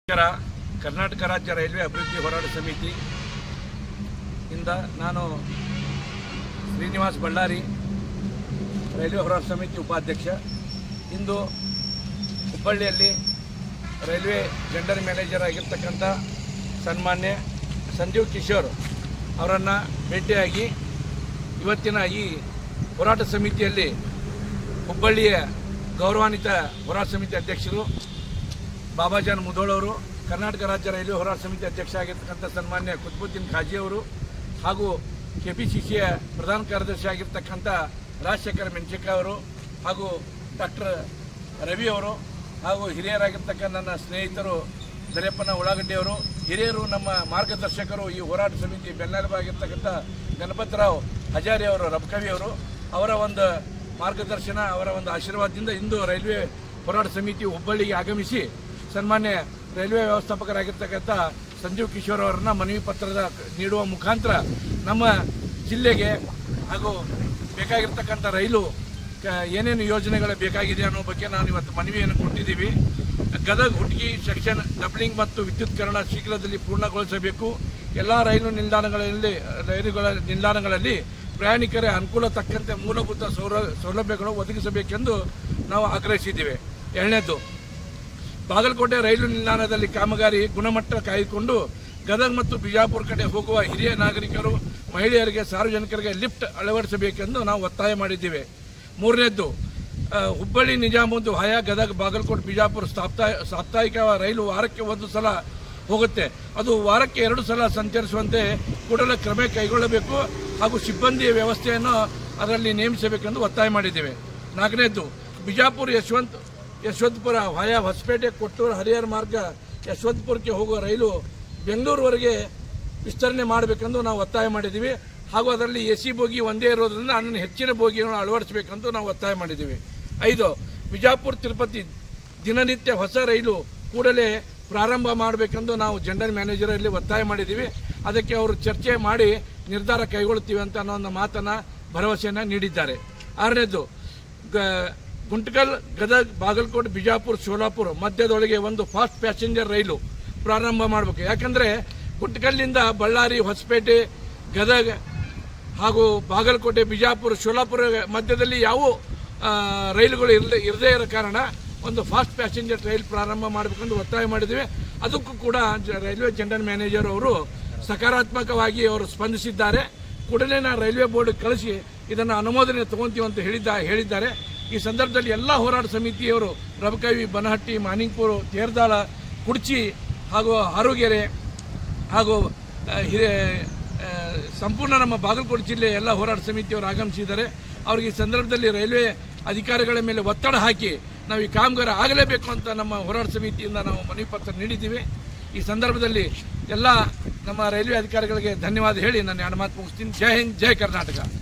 ನಮಸ್ಕಾರ ಕರ್ನಾಟಕ ರಾಜ್ಯ ರೈಲ್ವೆ ಅಭಿವೃದ್ಧಿ ಹೋರಾಟ ಸಮಿತಿ ಇಂದ ನಾನು ಶ್ರೀನಿವಾಸ್ ಬಳ್ಳಾರಿ ರೈಲ್ವೆ ಹೋರಾಟ ಸಮಿತಿ ಉಪಾಧ್ಯಕ್ಷ ಇಂದು ಹುಬ್ಬಳ್ಳಿಯಲ್ಲಿ ರೈಲ್ವೆ ಜೆಂಡರ್ ಮ್ಯಾನೇಜರ್ ಆಗಿರ್ತಕ್ಕಂಥ ಸನ್ಮಾನ್ಯ ಸಂಜೀವ್ ಕಿಶೋರ್ ಅವರನ್ನು ಭೇಟಿಯಾಗಿ ಇವತ್ತಿನ ಈ ಹೋರಾಟ ಸಮಿತಿಯಲ್ಲಿ ಹುಬ್ಬಳ್ಳಿಯ ಗೌರವಾನ್ವಿತ ಹೋರಾಟ ಸಮಿತಿ ಅಧ್ಯಕ್ಷರು ಬಾಬಾಜಾನ್ ಮುದೋಳ್ ಅವರು ಕರ್ನಾಟಕ ರಾಜ್ಯ ರೈಲ್ವೆ ಹೋರಾಟ ಸಮಿತಿ ಅಧ್ಯಕ್ಷ ಆಗಿರ್ತಕ್ಕಂಥ ಸನ್ಮಾನ್ಯ ಕುತ್ಬುದ್ದೀನ್ ಖಾಜಿ ಅವರು ಹಾಗೂ ಕೆಪಿಸಿಸಿಯ ಪ್ರಧಾನ ಕಾರ್ಯದರ್ಶಿ ಆಗಿರ್ತಕ್ಕಂಥ ರಾಜಶೇಖರ್ ಮೆಣಸಿಕ ಅವರು ಹಾಗೂ ಡಾಕ್ಟರ್ ರವಿ ಅವರು ಹಾಗೂ ಹಿರಿಯರಾಗಿರ್ತಕ್ಕಂಥ ನನ್ನ ಸ್ನೇಹಿತರು ದರ್ಯಪ್ಪನ ಉಳ್ಳಾಗಡ್ಡಿ ಹಿರಿಯರು ನಮ್ಮ ಮಾರ್ಗದರ್ಶಕರು ಈ ಹೋರಾಟ ಸಮಿತಿ ಬೆನ್ನೆಲುಬಾಗಿರ್ತಕ್ಕಂಥ ಗಣಪತರಾವ್ ಹಜಾರಿ ಅವರು ರಬ್ಕವಿ ಅವರು ಅವರ ಒಂದು ಮಾರ್ಗದರ್ಶನ ಅವರ ಒಂದು ಆಶೀರ್ವಾದದಿಂದ ಇಂದು ರೈಲ್ವೆ ಹೋರಾಟ ಸಮಿತಿ ಹುಬ್ಬಳ್ಳಿಗೆ ಆಗಮಿಸಿ ಸನ್ಮಾನ್ಯ ರೈಲ್ವೆ ವ್ಯವಸ್ಥಾಪಕರಾಗಿರ್ತಕ್ಕಂಥ ಸಂಜೀವ್ ಕಿಶೋರ್ ಅವರನ್ನ ಮನವಿ ಪತ್ರದ ನೀಡುವ ಮುಖಾಂತರ ನಮ್ಮ ಜಿಲ್ಲೆಗೆ ಹಾಗೂ ಬೇಕಾಗಿರ್ತಕ್ಕಂಥ ರೈಲು ಕ- ಏನೇನು ಯೋಜನೆಗಳು ಬೇಕಾಗಿದೆ ಅನ್ನೋ ಬಗ್ಗೆ ನಾವು ಇವತ್ತು ಮನವಿಯನ್ನು ಕೊಟ್ಟಿದ್ದೀವಿ ಗದಗ ಹುಟ್ಗಿ ಸೆಕ್ಷನ್ ಡಬ್ಲಿಂಗ್ ಮತ್ತು ವಿದ್ಯುತ್ಕರಣ ಶೀಘ್ರದಲ್ಲಿ ಪೂರ್ಣಗೊಳಿಸಬೇಕು ಎಲ್ಲ ರೈಲು ನಿಲ್ದಾಣಗಳಲ್ಲಿ ರೈಲುಗಳ ನಿಲ್ದಾಣಗಳಲ್ಲಿ ಪ್ರಯಾಣಿಕರ ಅನುಕೂಲ ತಕ್ಕಂತೆ ಮೂಲಭೂತ ಸೌರ ಸೌಲಭ್ಯಗಳು ಒದಗಿಸಬೇಕೆಂದು ನಾವು ಆಗ್ರಹಿಸಿದ್ದೇವೆ ಎರಡನೇದು ಬಾಗಲಕೋಟೆ ರೈಲು ನಿಲ್ದಾಣದಲ್ಲಿ ಕಾಮಗಾರಿ ಗುಣಮಟ್ಟ ಕಾಯ್ದುಕೊಂಡು ಗದಗ ಮತ್ತು ಬಿಜಾಪುರ ಕಡೆ ಹೋಗುವ ಹಿರಿಯ ನಾಗರಿಕರು ಮಹಿಳೆಯರಿಗೆ ಸಾರ್ವಜನಿಕರಿಗೆ ಲಿಫ್ಟ್ ಅಳವಡಿಸಬೇಕೆಂದು ನಾವು ಒತ್ತಾಯ ಮಾಡಿದ್ದೇವೆ ಮೂರನೇದ್ದು ಆ, ಹುಬ್ಬಳ್ಳಿ ನಿಜಾಮುದ್ದು ಹಯ ಗದಗ ಬಾಗಲಕೋಟೆ ಬಿಜಾಪುರ ಸಾಪ್ತಾಹ ಸಾಪ್ತಾಹಿಕ ರೈಲು ವಾರಕ್ಕೆ ಒಂದು ಸಲ ಹೋಗುತ್ತೆ ಅದು ವಾರಕ್ಕೆ ಎರಡು ಸಲ ಸಂಚರಿಸುವಂತೆ ಕೂಡಲೇ ಕ್ರಮ ಕೈಗೊಳ್ಳಬೇಕು ಹಾಗೂ ಸಿಬ್ಬಂದಿಯ ವ್ಯವಸ್ಥೆಯನ್ನು ಅದರಲ್ಲಿ ನೇಮಿಸಬೇಕೆಂದು ಒತ್ತಾಯ ಮಾಡಿದ್ದೇವೆ ನಾಲ್ಕನೇದ್ದು ಬಿಜಾಪುರ ಯಶವಂತ್ ಯಶವಂತಪುರ ವಾಯ ಹೊಸಪೇಟೆ ಕೊಟ್ಟೂರು ಹರಿಹರ ಮಾರ್ಗ ಯಶವಂತಪುರಕ್ಕೆ ಹೋಗುವ ರೈಲು ಬೆಂಗಳೂರುವರೆಗೆ ವಿಸ್ತರಣೆ ಮಾಡಬೇಕೆಂದು ನಾವು ಒತ್ತಾಯ ಮಾಡಿದ್ದೀವಿ ಹಾಗೂ ಅದರಲ್ಲಿ ಎ ಸಿ ಬೋಗಿ ಒಂದೇ ಇರೋದ್ರಿಂದ ಅದನ್ನು ಹೆಚ್ಚಿನ ಬೋಗಿಯನ್ನು ಅಳವಡಿಸಬೇಕೆಂದು ನಾವು ಒತ್ತಾಯ ಮಾಡಿದ್ದೀವಿ ಐದು ಬಿಜಾಪುರ ತಿರುಪತಿ ದಿನನಿತ್ಯ ಹೊಸ ರೈಲು ಕೂಡಲೇ ಪ್ರಾರಂಭ ಮಾಡಬೇಕೆಂದು ನಾವು ಜನರಲ್ ಮ್ಯಾನೇಜರಲ್ಲಿ ಒತ್ತಾಯ ಮಾಡಿದ್ದೀವಿ ಅದಕ್ಕೆ ಅವರು ಚರ್ಚೆ ಮಾಡಿ ನಿರ್ಧಾರ ಕೈಗೊಳ್ಳುತ್ತೀವಿ ಅಂತ ಅನ್ನೋ ಒಂದು ಮಾತನ್ನ ಭರವಸೆಯನ್ನು ನೀಡಿದ್ದಾರೆ ಆರನೇದು ಗ- ಗುಂಟಕಲ್ ಗದಗ ಬಾಗಲಕೋಟೆ ಬಿಜಾಪುರ ಸೋಲಾಪುರ ಮಧ್ಯದೊಳಗೆ ಒಂದು ಫಾಸ್ಟ್ ಪ್ಯಾಸೆಂಜರ್ ರೈಲು ಪ್ರಾರಂಭ ಮಾಡಬೇಕು ಯಾಕಂದ್ರೆ ಗುಂಟಕಲ್ಲಿಂದ ಬಳ್ಳಾರಿ ಹೊಸಪೇಟೆ ಗದಗ ಹಾಗೂ ಬಾಗಲಕೋಟೆ ಬಿಜಾಪುರ ಸೋಲಾಪುರ ಮಧ್ಯದಲ್ಲಿ ಯಾವ ಆ, ರೈಲುಗಳು ಇರದೇ ಇರದೇ ಇರೋ ಕಾರಣ ಒಂದು ಫಾಸ್ಟ್ ಪ್ಯಾಸೆಂಜರ್ ರೈಲ್ ಪ್ರಾರಂಭ ಮಾಡಬೇಕೆಂದು ಒತ್ತಾಯ ಮಾಡಿದ್ವಿ ಅದಕ್ಕೂ ಕೂಡ ಜ- ರೈಲ್ವೆ ಜನರಲ್ ಮ್ಯಾನೇಜರ್ ಅವರು ಸಕಾರಾತ್ಮಕವಾಗಿ ಅವರು ಸ್ಪಂದಿಸಿದ್ದಾರೆ ಕೂಡಲೇ ನಾ ರೈಲ್ವೆ ಬೋರ್ಡ್ ಕಳಿಸಿ ಇದನ್ನು ಅನುಮೋದನೆ ತಗೊಂತೀವಿ ಅಂತ ಹೇಳಿದ್ದ ಹೇಳಿದ್ದಾರೆ ಈ ಸಂದರ್ಭದಲ್ಲಿ ಎಲ್ಲ ಹೋರಾಟ ಸಮಿತಿಯವರು ರಬಕವಿ ಬನಹಟ್ಟಿ ಮಾನಿಂಗ್ಪುರ ತೇರ್ದಾಳ ಕುಡ್ಚಿ ಹಾಗೂ ಹಾರುಗೆರೆ ಹಾಗೂ ಆ, ಹಿರಿಯ ಆ, ಸಂಪೂರ್ಣ ನಮ್ಮ ಬಾಗಲಕೋಟೆ ಜಿಲ್ಲೆ ಎಲ್ಲ ಹೋರಾಟ ಸಮಿತಿಯವರು ಆಗಮಿಸಿದ್ದಾರೆ ಅವರಿಗೆ ಈ ಸಂದರ್ಭದಲ್ಲಿ ರೈಲ್ವೆ ಅಧಿಕಾರಿಗಳ ಮೇಲೆ ಒತ್ತಡ ಹಾಕಿ ನಾವು ಈ ಕಾಮಗಾರ ಆಗಲೇಬೇಕು ಅಂತ ನಮ್ಮ ಹೋರಾಟ ಸಮಿತಿಯಿಂದ ನಾವು ಮನವಿ ಪತ್ರ ನೀಡಿದ್ದೀವಿ ಈ ಸಂದರ್ಭದಲ್ಲಿ ಎಲ್ಲ ನಮ್ಮ ರೈಲ್ವೆ ಅಧಿಕಾರಿಗಳಿಗೆ ಧನ್ಯವಾದ ಹೇಳಿ ನಾನು ಎರಡು ಮಾತು ಮುಗಿಸ್ತೀನಿ ಜೈ ಹಿಂದ್ ಜೈ ಕರ್ನಾಟಕ